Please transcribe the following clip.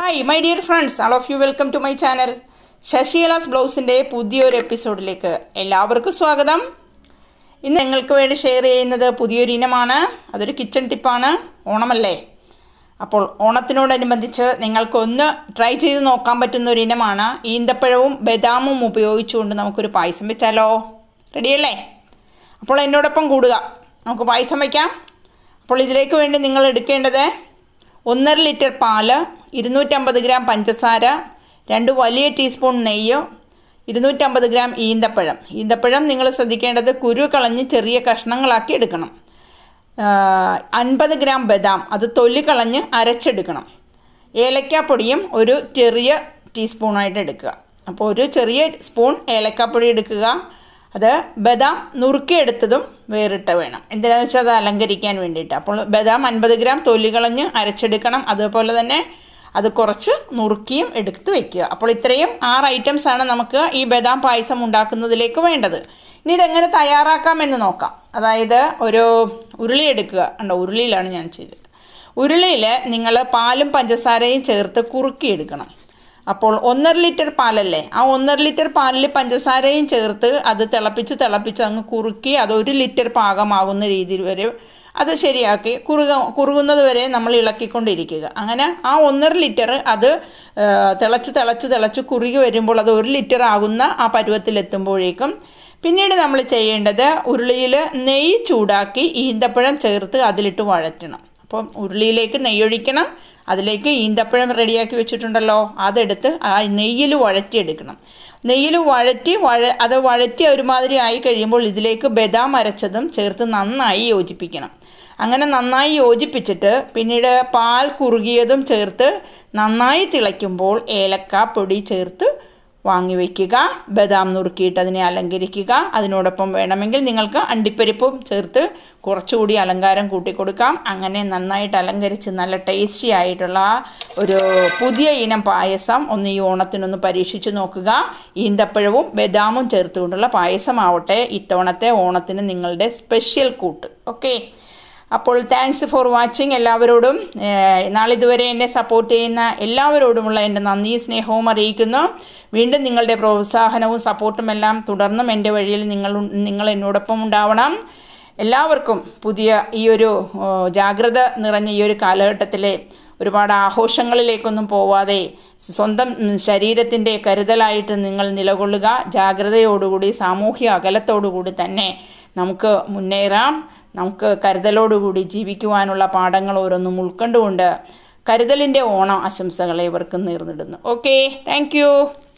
hi my dear friends all of you welcome to my channel ശശികലാസ് ബ്ലൗസിൻ്റെ പുതിയൊരു എപ്പിസോഡിലേക്ക് എല്ലാവർക്കും സ്വാഗതം ഇന്ന് നിങ്ങൾക്ക് വേണ്ടി ഷെയർ ചെയ്യുന്നത് പുതിയൊരു ഇനമാണ് അതൊരു കിച്ചൺ ടിപ്പാണ് ഓണമല്ലേ അപ്പോൾ ഓണത്തിനോടനുബന്ധിച്ച് നിങ്ങൾക്കൊന്ന് ട്രൈ ചെയ്ത് നോക്കാൻ പറ്റുന്ന ഒരു ഇനമാണ് ഈന്തപ്പഴവും ബദാമും ഉപയോഗിച്ചുകൊണ്ട് നമുക്കൊരു പായസം വെച്ചാലോ റെഡിയല്ലേ അപ്പോൾ എന്നോടൊപ്പം കൂടുക നമുക്ക് പായസം വയ്ക്കാം അപ്പോൾ ഇതിലേക്ക് വേണ്ടി നിങ്ങൾ എടുക്കേണ്ടത് ഒന്നര ലിറ്റർ പാല് ഇരുന്നൂറ്റമ്പത് ഗ്രാം പഞ്ചസാര രണ്ട് വലിയ ടീസ്പൂൺ നെയ്യ് ഇരുന്നൂറ്റമ്പത് ഗ്രാം ഈന്തപ്പഴം ഈന്തപ്പഴം നിങ്ങൾ ശ്രദ്ധിക്കേണ്ടത് കുരു കളഞ്ഞ് ചെറിയ കഷ്ണങ്ങളാക്കി എടുക്കണം അൻപത് ഗ്രാം ബദാം അത് തൊലി കളഞ്ഞ് അരച്ചെടുക്കണം ഏലക്കാപ്പൊടിയും ഒരു ചെറിയ ടീസ്പൂണായിട്ട് എടുക്കുക അപ്പോൾ ഒരു ചെറിയ സ്പൂൺ ഏലക്കാപ്പൊടി എടുക്കുക അത് ബദാം നുറുക്കിയെടുത്തതും വേറിട്ട് വേണം എന്തിനാണെന്ന് വെച്ചാൽ അത് അലങ്കരിക്കാൻ വേണ്ടിയിട്ട് അപ്പോൾ ബദാം അൻപത് ഗ്രാം തൊലി കളഞ്ഞ് അരച്ചെടുക്കണം അതുപോലെ തന്നെ അത് കുറച്ച് നുറുക്കിയും എടുത്ത് വെക്കുക അപ്പോൾ ഇത്രയും ആറ് ഐറ്റംസ് ആണ് നമുക്ക് ഈ ബദാം പായസം ഉണ്ടാക്കുന്നതിലേക്ക് വേണ്ടത് ഇനി ഇതെങ്ങനെ തയ്യാറാക്കാമെന്ന് നോക്കാം അതായത് ഒരു ഉരുളി എടുക്കുക ഉണ്ടോ ഉരുളിയിലാണ് ഞാൻ ചെയ്തത് ഉരുളിയിൽ നിങ്ങൾ പാലും പഞ്ചസാരയും ചേർത്ത് കുറുക്കിയെടുക്കണം അപ്പോൾ ഒന്നര ലിറ്റർ പാലല്ലേ ആ ഒന്നര ലിറ്റർ പാലിൽ പഞ്ചസാരയും ചേർത്ത് അത് തിളപ്പിച്ച് തിളപ്പിച്ച് അങ്ങ് കുറുക്കി അത് ഒരു ലിറ്റർ പാകമാകുന്ന രീതിയിൽ വരെ അത് ശരിയാക്കി കുറുക കുറുകുന്നത് വരെ നമ്മൾ ഇളക്കിക്കൊണ്ടിരിക്കുക അങ്ങനെ ആ ഒന്നര ലിറ്റർ അത് തിളച്ച് തിളച്ച് തിളച്ച് കുറുകി വരുമ്പോൾ അത് ഒരു ലിറ്റർ ആകുന്ന ആ പരുവത്തിലെത്തുമ്പോഴേക്കും പിന്നീട് നമ്മൾ ചെയ്യേണ്ടത് ഉരുളിയിൽ നെയ്യ് ചൂടാക്കി ഈന്തപ്പഴം ചേർത്ത് അതിലിട്ട് വഴറ്റണം അപ്പം ഉരുളിയിലേക്ക് നെയ്യൊഴിക്കണം അതിലേക്ക് ഈന്തപ്പഴം റെഡിയാക്കി വെച്ചിട്ടുണ്ടല്ലോ അതെടുത്ത് ആ നെയ്യിൽ വഴറ്റിയെടുക്കണം നെയ്യിൽ വഴറ്റി വഴ അത് വഴറ്റി ഒരുമാതിരി ആയി കഴിയുമ്പോൾ ഇതിലേക്ക് ബദാം അരച്ചതും ചേർത്ത് നന്നായി യോജിപ്പിക്കണം അങ്ങനെ നന്നായി യോജിപ്പിച്ചിട്ട് പിന്നീട് പാൽ കുറുകിയതും ചേർത്ത് നന്നായി തിളയ്ക്കുമ്പോൾ ഏലക്ക പൊടി ചേർത്ത് വാങ്ങി വയ്ക്കുക ബദാം നുറുക്കിയിട്ട് അതിനെ അലങ്കരിക്കുക അതിനോടൊപ്പം വേണമെങ്കിൽ നിങ്ങൾക്ക് അണ്ടിപ്പരിപ്പും ചേർത്ത് കുറച്ചുകൂടി അലങ്കാരം കൂട്ടിക്കൊടുക്കാം അങ്ങനെ നന്നായിട്ട് അലങ്കരിച്ച് നല്ല ടേസ്റ്റി ആയിട്ടുള്ള ഒരു പുതിയ ഇനം പായസം ഒന്ന് ഈ ഓണത്തിനൊന്ന് പരീക്ഷിച്ച് നോക്കുക ഈന്തപ്പഴവും ബദാമും ചേർത്തുകൊണ്ടുള്ള പായസമാവട്ടെ ഇത്തവണത്തെ ഓണത്തിന് നിങ്ങളുടെ സ്പെഷ്യൽ കൂട്ട് ഓക്കെ അപ്പോൾ താങ്ക്സ് ഫോർ വാച്ചിങ് എല്ലാവരോടും നാളിതുവരെ എന്നെ സപ്പോർട്ട് ചെയ്യുന്ന എല്ലാവരോടുമുള്ള എൻ്റെ നന്ദിയും സ്നേഹവും അറിയിക്കുന്നു വീണ്ടും നിങ്ങളുടെ പ്രോത്സാഹനവും സപ്പോർട്ടും എല്ലാം തുടർന്നും എൻ്റെ വഴിയിൽ നിങ്ങൾ നിങ്ങൾ എന്നോടൊപ്പം ഉണ്ടാവണം എല്ലാവർക്കും പുതിയ ഈ ഒരു ജാഗ്രത നിറഞ്ഞ ഈ ഒരു കാലഘട്ടത്തിലെ ഒരുപാട് ആഘോഷങ്ങളിലേക്കൊന്നും പോവാതെ സ്വന്തം ശരീരത്തിൻ്റെ കരുതലായിട്ട് നിങ്ങൾ നിലകൊള്ളുക ജാഗ്രതയോടുകൂടി സാമൂഹ്യ അകലത്തോടുകൂടി തന്നെ നമുക്ക് മുന്നേറാം നമുക്ക് കരുതലോടുകൂടി ജീവിക്കുവാനുള്ള പാഠങ്ങൾ ഓരോന്നും ഉൾക്കൊണ്ടുകൊണ്ട് കരുതലിൻ്റെ ഓണം ആശംസകളെ ഇവർക്ക് നേർന്നിടുന്നു ഓക്കെ താങ്ക്